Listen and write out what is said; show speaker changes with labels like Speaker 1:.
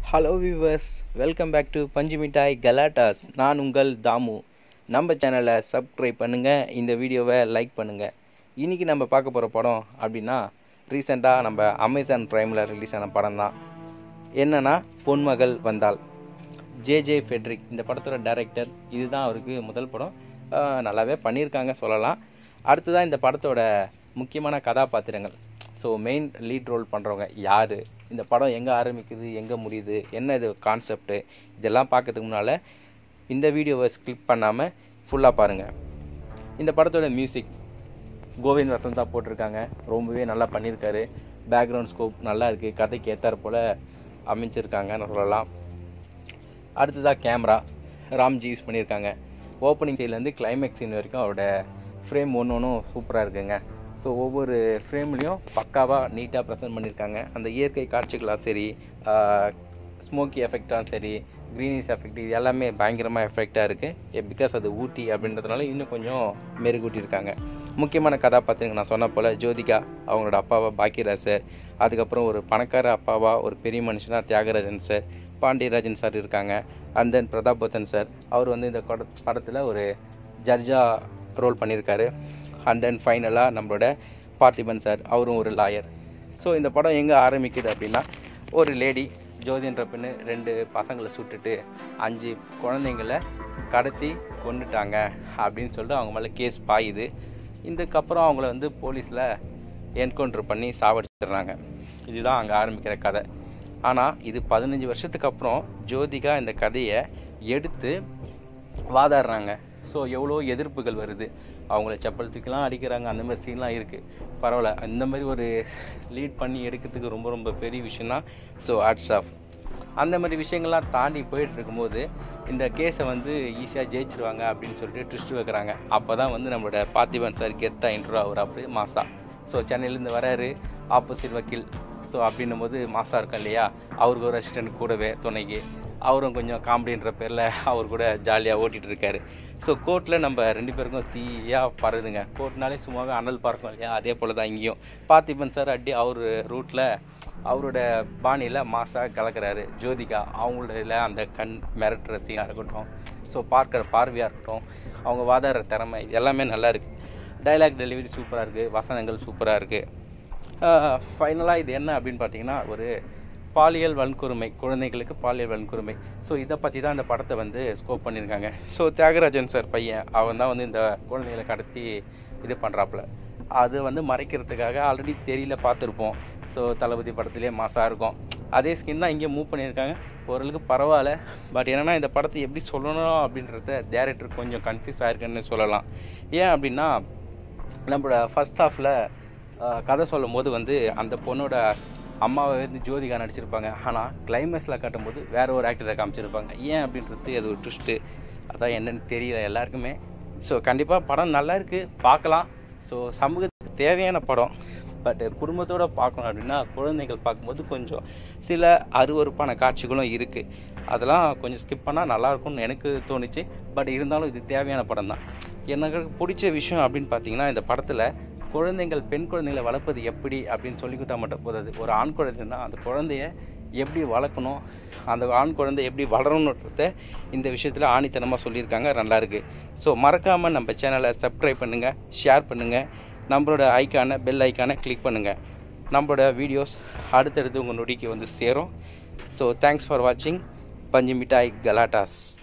Speaker 1: hello viewers welcome back to பஞ்சு மிட்டாய் கலாட்டாஸ் நான் உங்கள் தாமு நம்ம சேனலை சப்ஸ்கிரைப் பண்ணுங்கள் இந்த வீடியோவை லைக் பண்ணுங்கள் இன்றைக்கி நம்ம பார்க்க போகிற படம் அப்படின்னா ரீசெண்டாக நம்ம அமேசான் ப்ரைமில் ரிலீஸ் ஆன படம் தான் என்னன்னா பொன்மகள் வந்தாள் ஜேஜே ஃபெட்ரிக் இந்த படத்தோட டைரக்டர் இதுதான் அவருக்கு முதல் படம் ஆஹ் நல்லாவே பண்ணியிருக்காங்க சொல்லலாம் அடுத்ததான் இந்த படத்தோட முக்கியமான கதாபாத்திரங்கள் ஸோ மெயின் லீட் ரோல் பண்ணுறவங்க யார் இந்த படம் எங்கே ஆரம்பிக்குது எங்கே முடியுது என்ன இது கான்செப்ட்டு இதெல்லாம் பார்க்கறதுக்கு முன்னால் இந்த வீடியோவை ஸ்கிப் பண்ணாமல் ஃபுல்லாக பாருங்கள் இந்த படத்தோட மியூசிக் கோவிந்த் வசந்தா போட்டிருக்காங்க ரொம்பவே நல்லா பண்ணியிருக்காரு பேக்ரவுண்ட் ஸ்கோப் நல்லா இருக்குது கதைக்கு ஏற்றாற் போல் அமைச்சிருக்காங்கன்னு சொல்லலாம் அடுத்ததாக கேமரா ராம்ஜி யூஸ் பண்ணியிருக்காங்க ஓப்பனிங் சைட்லேருந்து கிளைமேக்ஸ் சீன் வரைக்கும் அவரோட ஃப்ரேம் ஒன்று ஒன்றும் சூப்பராக இருக்குங்க ஸோ ஒவ்வொரு ஃப்ரேம்லேயும் பக்காவாக நீட்டாக ப்ரெசென்ட் பண்ணியிருக்காங்க அந்த இயற்கை காட்சிகளாக சரி ஸ்மோக்கி எஃபெக்டாக சரி க்ரீனிஸ் எஃபெக்ட் இது எல்லாமே பயங்கரமாக எஃபெக்டாக இருக்குது பிகாஸ் அது ஊட்டி அப்படின்றதுனால இன்னும் கொஞ்சம் மெருகூட்டியிருக்காங்க முக்கியமான கதாபாத்திரங்கள் நான் சொன்ன போல் ஜோதிகா அவங்களோட அப்பாவா பாக்கியராஜ் சார் அதுக்கப்புறம் ஒரு பணக்கார அப்பாவா ஒரு பெரிய மனுஷனா தியாகராஜன் சார் பாண்டியராஜன் சார் இருக்காங்க and then Prathap Pothen sir அவர் வந்து இந்த கொட- படத்தில் ஒரு ஜட்ஜா ரோல் பண்ணியிருக்காரு அண்ட் தென் ஃபைனலாக நம்மளோட பார்த்திபன் சார் அவரும் ஒரு லாயர் ஸோ இந்த படம் எங்கே ஆரம்பிக்குது அப்படின்னா ஒரு லேடி ஜோதின்ற பெண்ணு ரெண்டு பசங்களை சுட்டுட்டு அஞ்சு குழந்தைங்கள கடத்தி கொண்டுட்டாங்க அப்படின்னு சொல்லிட்டு அவங்க மேலே கேஸ் பாயுது இதுக்கப்புறம் அவங்கள வந்து போலீஸில் என்கவுண்டர் பண்ணி சாவடிச்சிடுறாங்க இதுதான் அங்கே ஆரம்பிக்கிற கதை ஆனால் இது பதினஞ்சு வருஷத்துக்கு அப்புறம் ஜோதிகா இந்த கதையை எடுத்து வாதாடுறாங்க ஸோ எவ்வளோ எதிர்ப்புகள் வருது அவங்கள செப்பல் தூக்கிலாம் அடிக்கிறாங்க அந்த மாதிரி சீன்லாம் இருக்குது பரவாயில்ல இந்த மாதிரி ஒரு லீட் பண்ணி எடுக்கிறதுக்கு ரொம்ப ரொம்ப பெரிய விஷயம்னா ஸோ ஹேட்ஸ் ஆஃப் அந்த மாதிரி விஷயங்கள்லாம் தாண்டி போயிட்டு இருக்கும்போது இந்த கேஸை வந்து ஈஸியாக ஜெயிச்சிருவாங்க அப்படின்னு சொல்லிட்டு ட்விஸ்ட் வைக்கிறாங்க அப்போ தான் வந்து நம்மளோட பார்த்திபன் சார் கெத்தா இன்ட்ரோ அவர் அப்படி மாசா ஸோ சென்னையிலேருந்து வராரு ஆப்போசிட் வக்கீல் ஸோ அப்படின்னும் போது மாசா இருக்கும் இல்லையா அவருக்கு ஒரு அசிஸ்டன்ட் கூடவே துணைக்கு அவரும் கொஞ்சம் காமெடின்ற பேரில் அவர் கூட ஜாலியாக ஓட்டிகிட்டு இருக்காரு ஸோ கோர்ட்டில் நம்ம ரெண்டு பேருக்கும் தீயாக பறதுங்க கோர்ட்னாலே சும்மாவே அனல் பறக்கும் இல்லையா அதே போல் தான் இங்கேயும் பார்த்திபன் சார் அடி அவர் ரூட்டில் அவரோட பாணியில் மாசாக கலக்கிறாரு ஜோதிகா அவங்களோட அந்த கண் மிரட்டுற சீனாக இருக்கட்டும் ஸோ பார்க்குற பார்வையாக இருக்கட்டும் அவங்க வாதாடுற திறமை இது எல்லாமே நல்லா இருக்குது டைலாக் டெலிவரி சூப்பராக இருக்குது வசனங்கள் சூப்பராக இருக்குது ஃபைனலாக இது என்ன அப்படின்னு பார்த்தீங்கன்னா ஒரு பாலியல் வன்கொடுமை குழந்தைகளுக்கு பாலியல் வன்கொடுமை ஸோ இதை பற்றி தான் இந்த படத்தை வந்து ஸ்கோப் பண்ணியிருக்காங்க ஸோ தியாகராஜன் சார் பையன் அவன் தான் வந்து இந்த குழந்தைகளை கடத்தி இது பண்ணுறாப்புல அது வந்து மறைக்கிறதுக்காக ஆல்ரெடி தெரியல பார்த்துருப்போம் ஸோ தளபதி படத்துலேயே மாசாக இருக்கும் அதே ஸ்கின் தான் இங்கே மூவ் பண்ணியிருக்காங்க ஓரளவுக்கு பரவாயில்ல பட் என்னன்னா இந்த படத்தை எப்படி சொல்லணும் அப்படின்றத டேரக்டர் கொஞ்சம் கன்ஃபியூஸ் ஆயிருக்குன்னு சொல்லலாம் ஏன் அப்படின்னா நம்மளோட ஃபர்ஸ்ட் ஹாஃபில் கதை சொல்லும் போது வந்து அந்த பொண்ணோட அம்மாவை வந்து ஜோதிகா நடிச்சிருப்பாங்க ஆனால் கிளைமேக்ஸில் காட்டும்போது வேற ஒரு ஆக்டரை காமிச்சிருப்பாங்க ஏன் அப்படின்றது அது ஒரு ட்விஸ்ட்டு அதான் என்னன்னு தெரியல எல்லாருக்குமே ஸோ கண்டிப்பாக படம் நல்லா இருக்கு பார்க்கலாம் ஸோ சமூகத்துக்கு தேவையான படம் பட் குடும்பத்தோட பார்க்கணும் அப்படின்னா குழந்தைகள் பார்க்கும்போது கொஞ்சம் சில அருவருப்பான காட்சிகளும் இருக்குது அதெல்லாம் கொஞ்சம் ஸ்கிப் பண்ணால் நல்லாயிருக்கும்னு எனக்கு தோணுச்சு பட் இருந்தாலும் இது தேவையான படம் தான் எனக்கு பிடிச்ச விஷயம் அப்படின்னு பார்த்தீங்கன்னா இந்த படத்தில் குழந்தைகள் பெண் குழந்தைகளை வளர்ப்பது எப்படி அப்படின்னு சொல்லி கொடுத்தா மட்டும் போதாது ஒரு ஆண் குழந்தைன்னா அந்த குழந்தைய எப்படி வளர்க்கணும் அந்த ஆண் குழந்தை எப்படி வளரணுன்றத இந்த விஷயத்தில் ஆணித்தனமாக சொல்லியிருக்காங்க நல்லா இருக்கு ஸோ மறக்காமல் நம்ம சேனலை சப்ஸ்கிரைப் பண்ணுங்கள் ஷேர் பண்ணுங்கள் நம்மளோட ஐக்கானை பெல் ஐக்கானை கிளிக் பண்ணுங்கள் நம்மளோட வீடியோஸ் அடுத்தடுத்து உங்கள் நொடிக்கு வந்து சேரும் ஸோ தேங்க்ஸ் ஃபார் வாட்சிங் பஞ்சு மிட்டாய் கலாட்டாஸ்